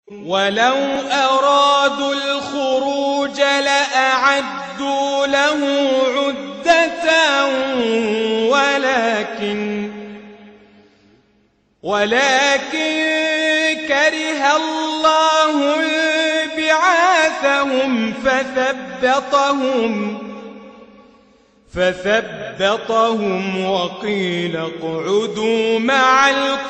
ولو أرادوا الخروج لأعدوا له عدة ولكن ولكن كره الله بعاثهم فثبطهم فثبطهم وقيل اقعدوا مع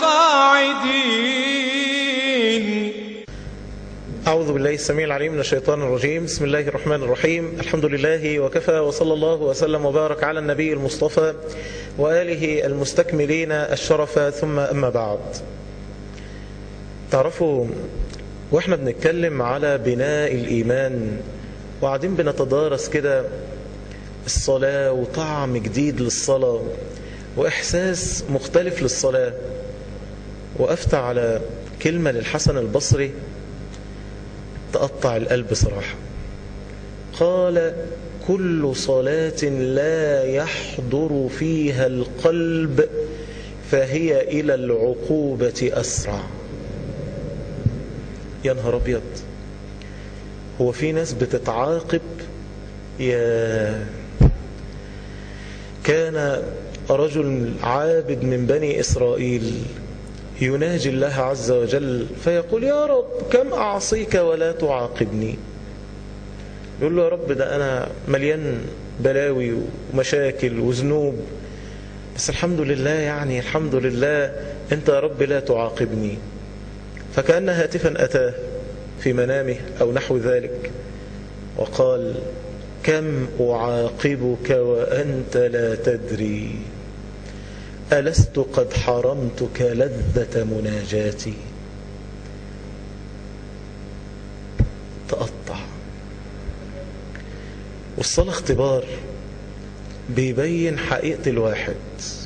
القاعدين أعوذ بالله السميع العليم من الشيطان الرجيم بسم الله الرحمن الرحيم الحمد لله وكفى وصلى الله وسلم وبارك على النبي المصطفى وآله المستكملين الشرف ثم أما بعد تعرفوا وإحنا بنتكلم على بناء الإيمان وقاعدين بنتدارس كده الصلاة وطعم جديد للصلاة وإحساس مختلف للصلاة وقفت على كلمة للحسن البصري تقطع القلب صراحة قال كل صلاة لا يحضر فيها القلب فهي إلى العقوبة أسرع يا نهار أبيض هو في ناس بتتعاقب يا كان رجل عابد من بني إسرائيل يناجي الله عز وجل فيقول يا رب كم أعصيك ولا تعاقبني يقول له يا رب ده أنا مليان بلاوي ومشاكل وذنوب بس الحمد لله يعني الحمد لله أنت يا رب لا تعاقبني فكأن هاتفا أتاه في منامه أو نحو ذلك وقال كم أعاقبك وأنت لا تدري ألست قد حرمتك لذة مناجاتي تقطع والصلاة اختبار بيبين حقيقة الواحد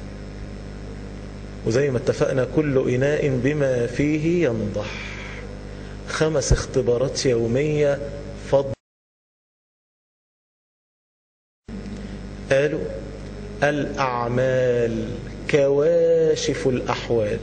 وزي ما اتفقنا كل إناء بما فيه ينضح خمس اختبارات يومية فضل قالوا الأعمال كواشف الأحوال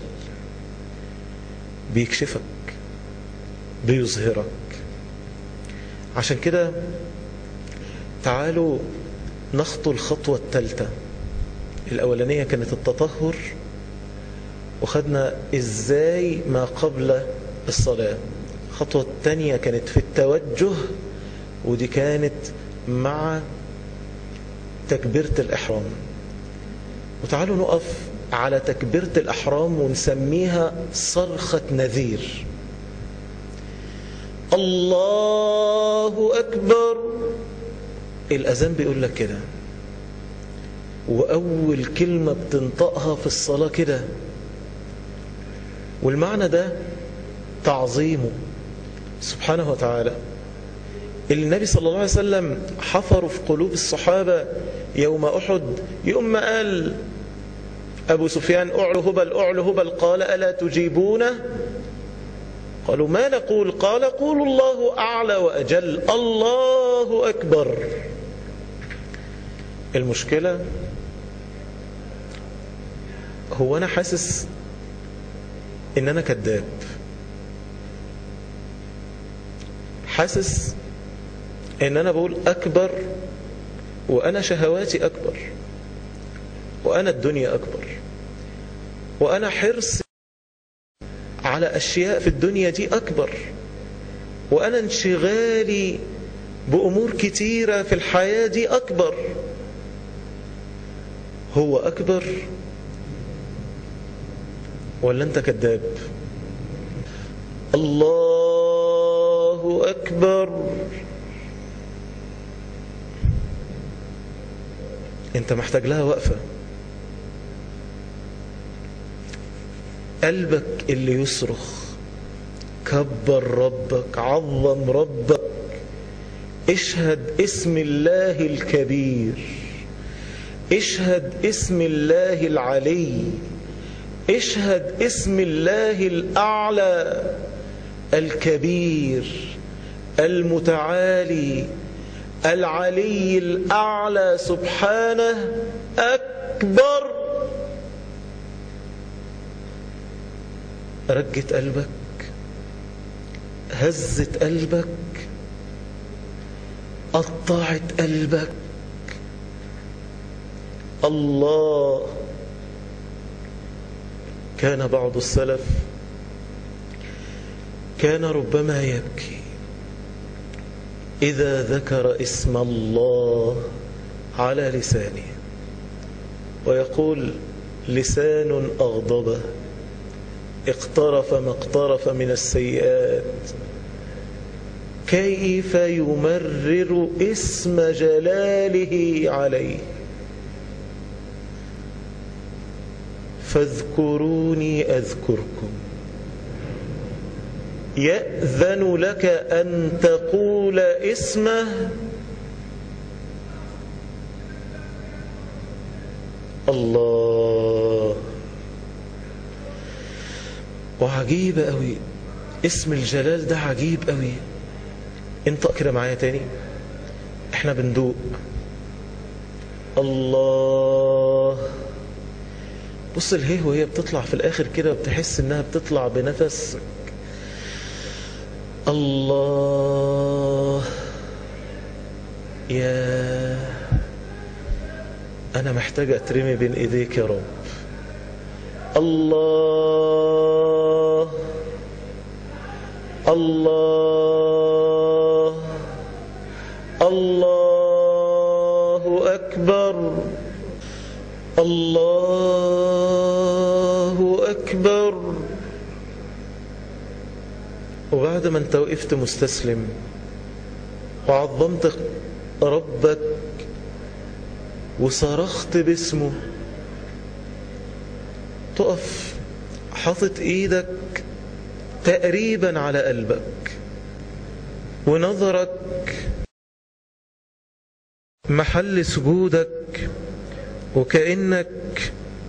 بيكشفك بيظهرك عشان كده تعالوا نخطو الخطوة الثالثة الأولانية كانت التطهر وخدنا إزاي ما قبل الصلاة الخطوة الثانية كانت في التوجه ودي كانت مع تكبيرة الإحرام وتعالوا نقف على تكبيرة الأحرام ونسميها صرخة نذير الله أكبر الأذان بيقول لك كده وأول كلمة بتنطقها في الصلاة كده والمعنى ده تعظيمه سبحانه وتعالى اللي النبي صلى الله عليه وسلم حفروا في قلوب الصحابة يوم أحد يوم ما قال أبو سفيان أعلو هبل أعلو هبل قال ألا تجيبونه قالوا ما نقول قال قولوا الله أعلى وأجل الله أكبر المشكلة هو أنا حاسس إن أنا كذاب حاسس إن أنا بقول أكبر وأنا شهواتي أكبر وأنا الدنيا أكبر وأنا حرص على أشياء في الدنيا دي أكبر وأنا انشغالي بأمور كتيرة في الحياة دي أكبر هو أكبر ولا أنت كذاب الله أكبر انت محتاج لها وقفة قلبك اللي يصرخ كبر ربك عظم ربك اشهد اسم الله الكبير اشهد اسم الله العلي اشهد اسم الله الأعلى الكبير المتعالي العلي الأعلى سبحانه أكبر رجت قلبك هزت قلبك قطعت قلبك الله كان بعض السلف كان ربما يبكي إذا ذكر اسم الله على لسانه ويقول لسان أغضبه اقترف ما اقترف من السيئات كيف يمرر اسم جلاله عليه فاذكروني أذكركم يأذن لك أن تقول اسمه الله وعجيب قوي اسم الجلال ده عجيب قوي انطق كده معايا تاني احنا بندوق الله بص الهي وهي بتطلع في الاخر كده بتحس انها بتطلع بنفسك الله يا انا محتاج اترمي بين ايديك يا رب الله الله الله أكبر الله أكبر وبعد ما انت وقفت مستسلم وعظمت ربك وصرخت باسمه تقف حاطط ايدك تقريبا على قلبك ونظرك محل سجودك وكأنك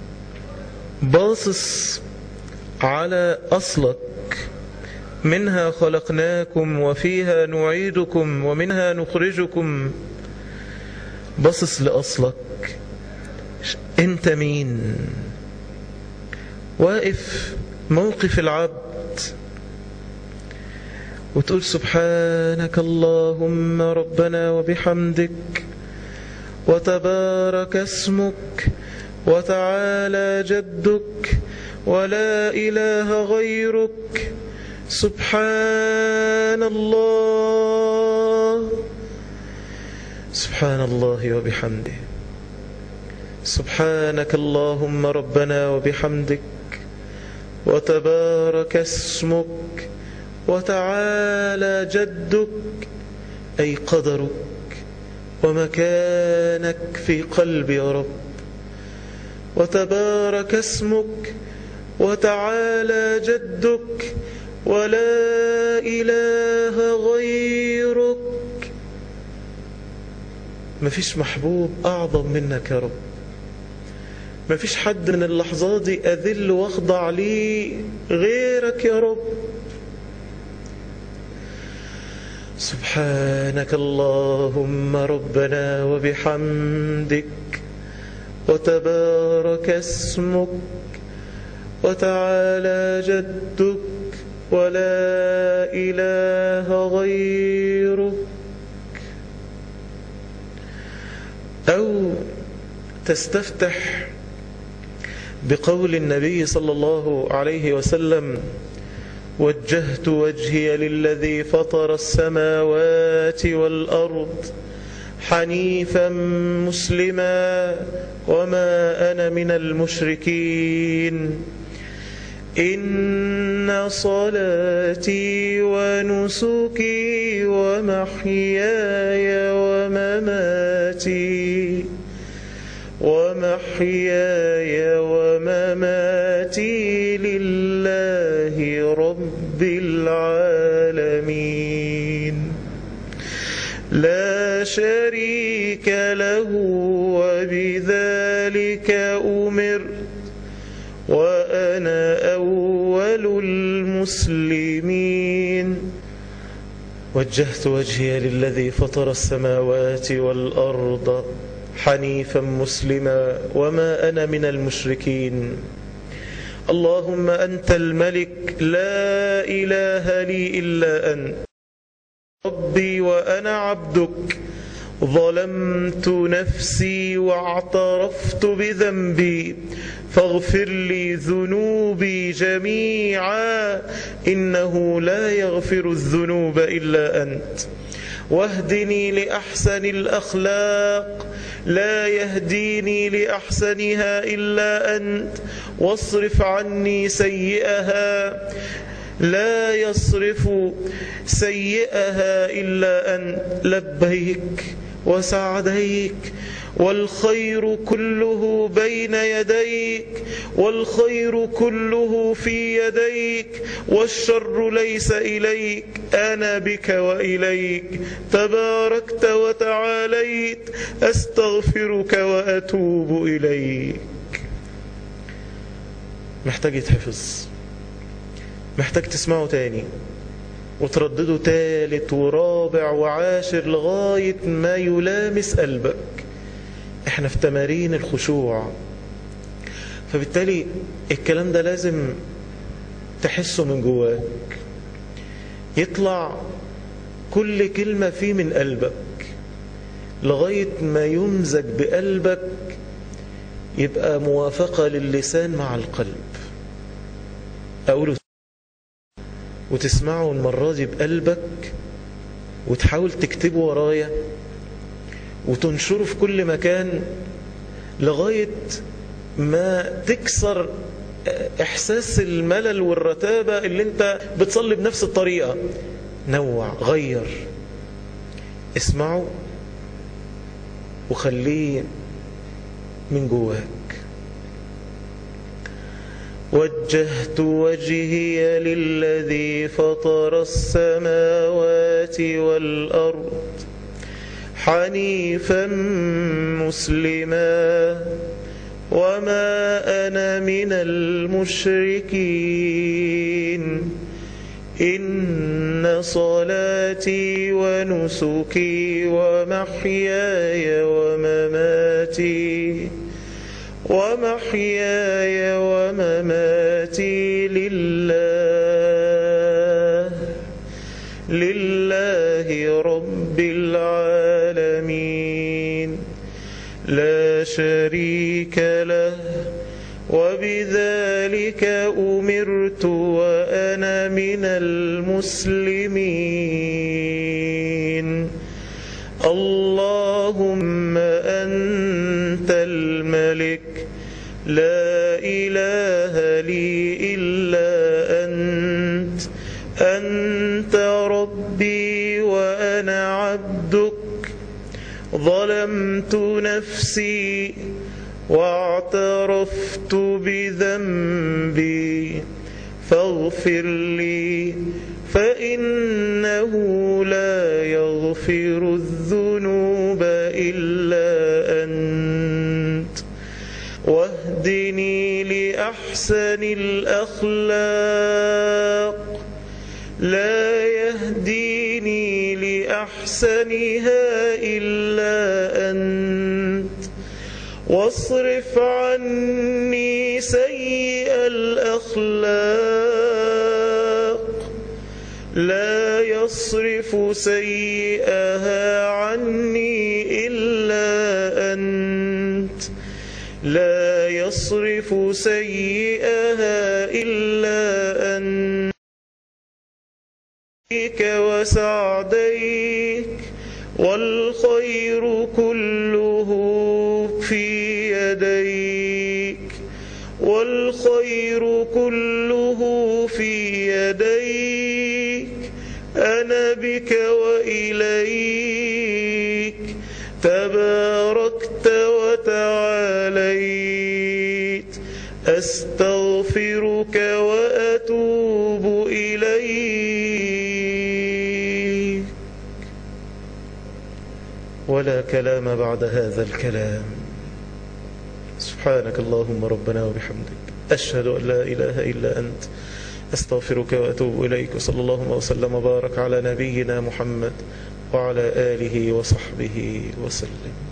باصص على أصلك منها خلقناكم وفيها نعيدكم ومنها نخرجكم باصص لأصلك انت مين واقف موقف العبد وتقول سبحانك اللهم ربنا وبحمدك وتبارك اسمك وتعالى جدك ولا إله غيرك سبحان الله سبحان الله وبحمده سبحانك اللهم ربنا وبحمدك وتبارك اسمك وتعالى جدك أي قدرك ومكانك في قلبي يا رب وتبارك اسمك وتعالى جدك ولا إله غيرك مفيش محبوب أعظم منك يا رب مفيش حد من اللحظات دي أذل واخضع ليه غيرك يا رب سبحانك اللهم ربنا وبحمدك وتبارك اسمك وتعالى جدك ولا إله غيرك أو تستفتح بقول النبي صلى الله عليه وسلم وجهت وجهي للذي فطر السماوات والأرض حنيفا مسلما وما أنا من المشركين إن صلاتي ونسكي ومحياي ومماتي ومحياي ومماتي لله رب العالمين لا شريك له وبذلك أمرت وأنا أول المسلمين وجهت وجهي للذي فطر السماوات والأرض حنيفا مسلما وما أنا من المشركين اللهم أنت الملك لا إله لي إلا أنت ربي وأنا عبدك ظلمت نفسي واعترفت بذنبي فاغفر لي ذنوبي جميعا إنه لا يغفر الذنوب إلا أنت واهدني لأحسن الأخلاق لا يهديني لأحسنها إلا أنت واصرف عني سيئها لا يصرف سيئها إلا أنت لبيك وسعديك والخير كله بين يديك والخير كله في يديك والشر ليس إليك أنا بك وإليك تباركت وتعاليت أستغفرك وأتوب إليك محتاج يتحفظ محتاج تسمعه تاني وتردده تالت ورابع وعاشر لغاية ما يلامس قلبك احنا في تمارين الخشوع فبالتالي الكلام ده لازم تحسه من جواك يطلع كل كلمة فيه من قلبك لغاية ما يمزج بقلبك يبقى موافقة للسان مع القلب أقوله وتسمعه المرة دي بقلبك وتحاول تكتبه ورايا وتنشره في كل مكان لغاية ما تكسر إحساس الملل والرتابة اللي انت بتصلي بنفس الطريقة نوع غير اسمعه وخليه من جواك وجهت وجهي للذي فطر السماوات والأرض حنيفا مسلما وما أنا من المشركين إن صلاتي ونسكي ومحياي ومماتي ومحياي ومماتي لله لله رب العالمين لا شريك له وبذلك أمرت وأنا من المسلمين اللهم أنت الملك لا إله لي إلا أنت أنت ربي وأنا عبدك ظلمت نفسي واعترفت بذنبي فاغفر لي فإنه لا يغفر الذنوب إلا أنت واهدني لأحسن الأخلاق لا يهديني لأحسنها إلا أنت واصرف عني سيء الأخلاق لا يصرف سيئها عني إلا أنت لا يصرف سيئها إلا أنت وسعديك والخير كله في يديك والخير كله في يديك أنا بك وإليك تباركت وتعاليت أستغفرك وأتوب إليك ولا كلام بعد هذا الكلام سبحانك اللهم ربنا وبحمدك أشهد أن لا إله إلا أنت أستغفرك وأتوب إليك وصلى الله وسلم وبارك على نبينا محمد وعلى آله وصحبه وسلم